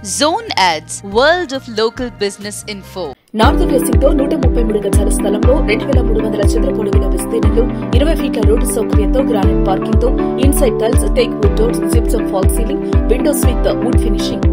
Zone Ads, World of Local Business Info. North dressing తో నూట ముప్పై మూడు గజాల స్థలంలో రెండు వేల మూడు వందల చదరపు అడుగుల విస్తీర్ణంలో ఇరవై ఫీట్ల రోడ్డు సౌకర్యంతో గ్రానైట్ పార్కింగ్ తో inside tiles teak wood doors gypsum fall ceiling windows with wood finishing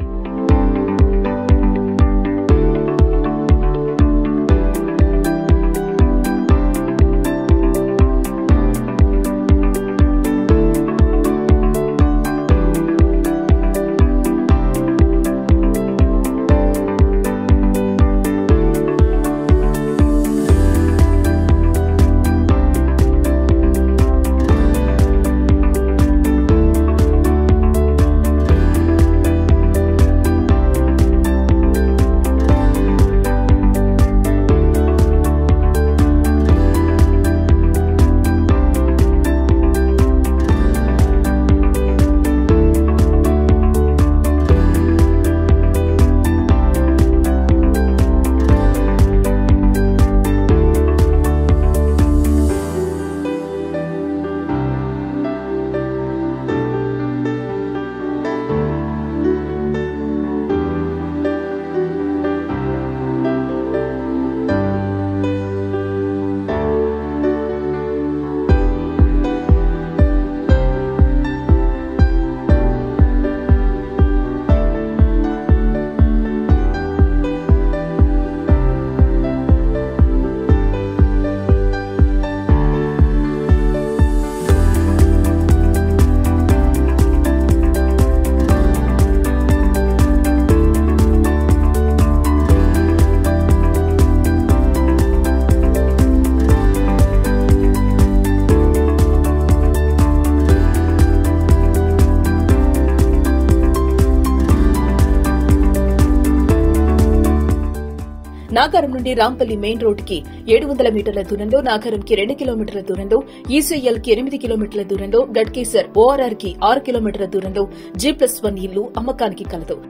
Nagaram నుండి రాంపల్లి మెయిన్ రోడ్ కి ఏడు వందల మీటర్ల దూరంలో నాగారం కి రెండు కిలోమీటర్ల దూరంలో ఈసీఎల్ కి ఎనిమిది కిలోమీటర్ల దూరంలో గడ్కేసర్ ఓఆర్ఆర్ కి ఆరు కిలోమీటర్ల దూరంలో జీ ప్లస్ వన్ ఇల్లు అమ్మకానికి కలదు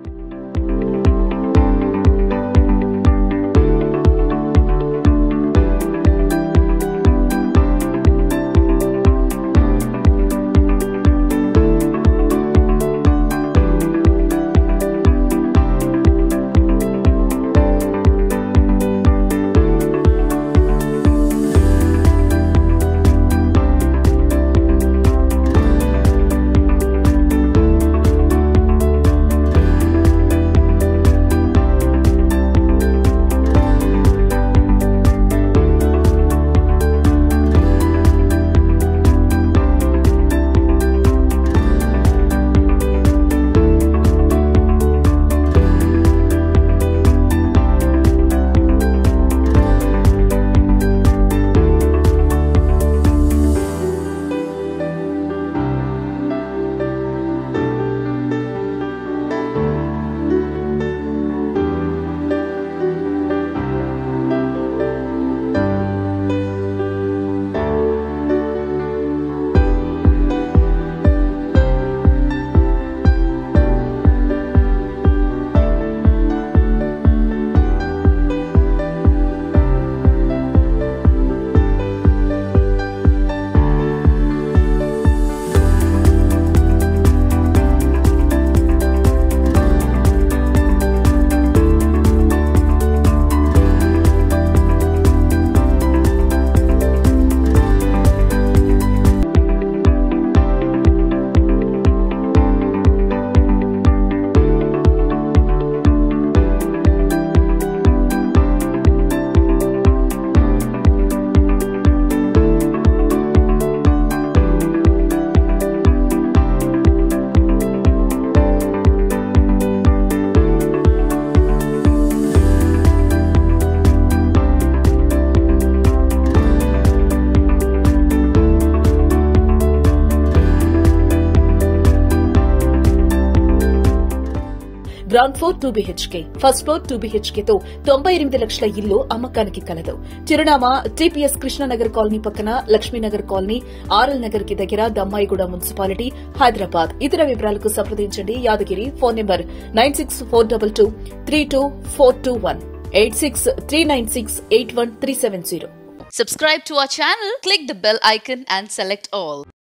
ground floor two BHK first floor two BHK తో తొంభై ఎనిమిది లక్షల ఇల్లు అమ్మకానికి కలదు చిరునామా టీపీఎస్ కృష్ణనగర్ కాలనీ పక్కన లక్ష్మీనగర్ కాలనీ ఆర్ఎల్ నగర్ కి దగ్గర దమ్మాయిగూడ మున్సిపాలిటీ హైదరాబాద్ ఇతర వివరాలకు సంప్రదించండి Yadagiri phone number nine six four double two three two four two one eight six three nine six eight one three seven zero Subscribe to our channel, click the bell icon and select all.